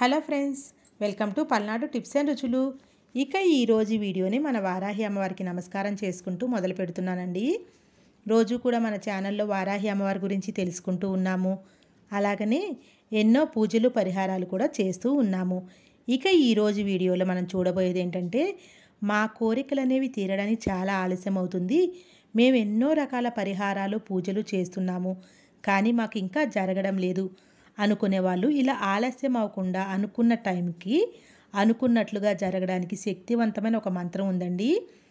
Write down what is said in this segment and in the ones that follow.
hello friends welcome to Palnadu tips and రుచులు ఇక ఈరోజు వీడియోని మన వారాహి అమ్మవారికి నమస్కారం చేసుకుంటూ మొదలు పెడుతున్నానండి రోజు కూడా మన ఛానల్లో వారాహి అమ్మవారి గురించి తెలుసుకుంటూ ఉన్నాము అలాగనే ఎన్నో పూజలు పరిహారాలు కూడా చేస్తూ ఉన్నాము ఇక ఈరోజు వీడియోలో మనం చూడబోయేది ఏంటంటే మా కోరికలు అనేవి తీరడానికి చాలా ఆలస్యం అవుతుంది మేము ఎన్నో రకాల పరిహారాలు పూజలు చేస్తున్నాము కానీ మాకు ఇంకా జరగడం లేదు అనుకునే వాళ్ళు ఇలా ఆలస్యం అవ్వకుండా అనుకున్న టైంకి అనుకున్నట్లుగా జరగడానికి శక్తివంతమైన ఒక మంత్రం ఉందండి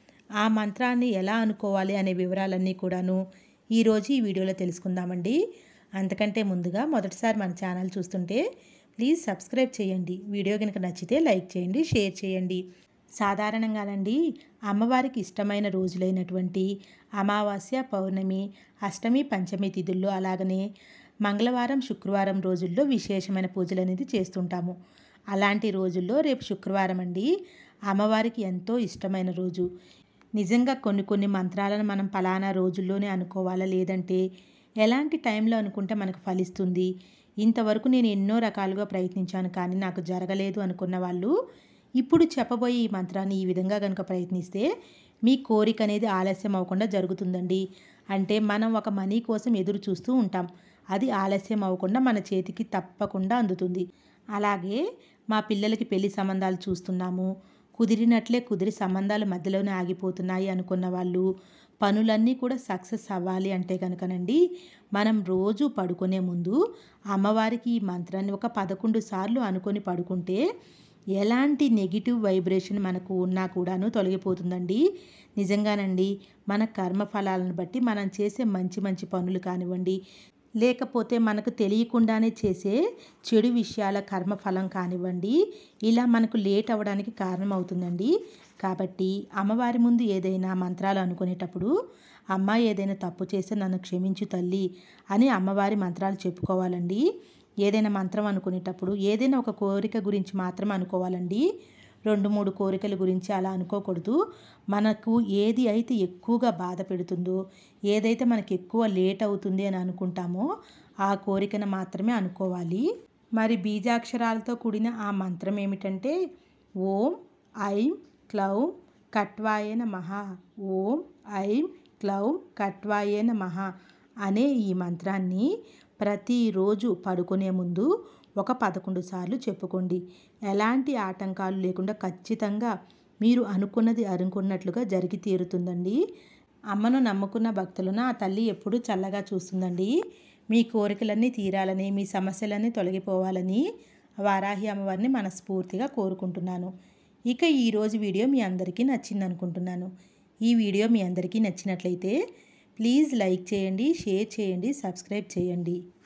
ఆ మంత్రాన్ని ఎలా అనుకోవాలి అనే వివరాలన్నీ కూడాను ఈరోజు ఈ వీడియోలో తెలుసుకుందామండి అంతకంటే ముందుగా మొదటిసారి మన ఛానల్ చూస్తుంటే ప్లీజ్ సబ్స్క్రైబ్ చేయండి వీడియో కనుక నచ్చితే లైక్ చేయండి షేర్ చేయండి సాధారణంగానండి అమ్మవారికి ఇష్టమైన రోజులైనటువంటి అమావాస్య పౌర్ణమి అష్టమి పంచమి తిథుల్లో అలాగనే మంగళవారం శుక్రవారం రోజుల్లో విశేషమైన పూజలు అనేది చేస్తుంటాము అలాంటి రోజుల్లో రేపు శుక్రవారం అండి అమ్మవారికి ఎంతో ఇష్టమైన రోజు నిజంగా కొన్ని కొన్ని మంత్రాలను మనం ఫలానా రోజుల్లోనే అనుకోవాలా లేదంటే ఎలాంటి టైంలో అనుకుంటే మనకు ఫలిస్తుంది ఇంతవరకు నేను ఎన్నో రకాలుగా ప్రయత్నించాను కానీ నాకు జరగలేదు అనుకున్న వాళ్ళు ఇప్పుడు చెప్పబోయే ఈ మంత్రాన్ని ఈ విధంగా కనుక ప్రయత్నిస్తే మీ కోరిక అనేది ఆలస్యం అవ్వకుండా జరుగుతుందండి అంటే మనం ఒక మనీ కోసం ఎదురు చూస్తూ ఉంటాం అది ఆలస్యం అవ్వకుండా మన చేతికి తప్పకుండా అందుతుంది అలాగే మా పిల్లలకి పెళ్లి సంబంధాలు చూస్తున్నాము కుదిరినట్లే కుదిరి సంబంధాలు మధ్యలోనే ఆగిపోతున్నాయి అనుకున్న వాళ్ళు పనులన్నీ కూడా సక్సెస్ అవ్వాలి అంటే కనుకనండి మనం రోజు పడుకునే ముందు అమ్మవారికి ఈ మంత్రాన్ని ఒక పదకొండు సార్లు అనుకొని పడుకుంటే ఎలాంటి నెగిటివ్ వైబ్రేషన్ మనకు ఉన్నా కూడాను తొలగిపోతుందండి నిజంగానండి మన కర్మఫలాలను బట్టి మనం చేసే మంచి మంచి పనులు కానివ్వండి లేకపోతే మనకు తెలియకుండానే చేసే చెడు విషయాల కర్మఫలం కానివ్వండి ఇలా మనకు లేట్ అవ్వడానికి కారణం అవుతుందండి కాబట్టి అమ్మవారి ముందు ఏదైనా మంత్రాలు అనుకునేటప్పుడు అమ్మ ఏదైనా తప్పు చేస్తే నన్ను క్షమించు తల్లి అని అమ్మవారి మంత్రాలు చెప్పుకోవాలండి ఏదైనా మంత్రం అనుకునేటప్పుడు ఏదైనా ఒక కోరిక గురించి మాత్రం అనుకోవాలండి రెండు మూడు కోరికల గురించి అలా అనుకోకూడదు మనకు ఏది అయితే ఎక్కువగా బాధ పెడుతుందో ఏదైతే మనకి ఎక్కువ లేట్ అవుతుంది అని అనుకుంటామో ఆ కోరికను మాత్రమే అనుకోవాలి మరి బీజాక్షరాలతో కూడిన ఆ మంత్రం ఏమిటంటే ఓం ఐం క్లౌం కట్వాయ నమః ఓం ఐం క్లౌం కట్వాయ నమః అనే ఈ మంత్రాన్ని ప్రతిరోజు పడుకునే ముందు ఒక పదకొండు సార్లు చెప్పుకోండి ఎలాంటి ఆటంకాలు లేకుండా ఖచ్చితంగా మీరు అనుకున్నది అనుకున్నట్లుగా జరిగి తీరుతుందండి అమ్మను నమ్ముకున్న భక్తులను ఆ తల్లి ఎప్పుడూ చల్లగా చూస్తుందండి మీ కోరికలన్నీ తీరాలని మీ సమస్యలన్నీ తొలగిపోవాలని వారాహి అమ్మవారిని మనస్ఫూర్తిగా కోరుకుంటున్నాను ఇక ఈరోజు వీడియో మీ అందరికీ నచ్చింది అనుకుంటున్నాను ఈ వీడియో మీ అందరికీ నచ్చినట్లయితే ప్లీజ్ లైక్ చేయండి షేర్ చేయండి సబ్స్క్రైబ్ చేయండి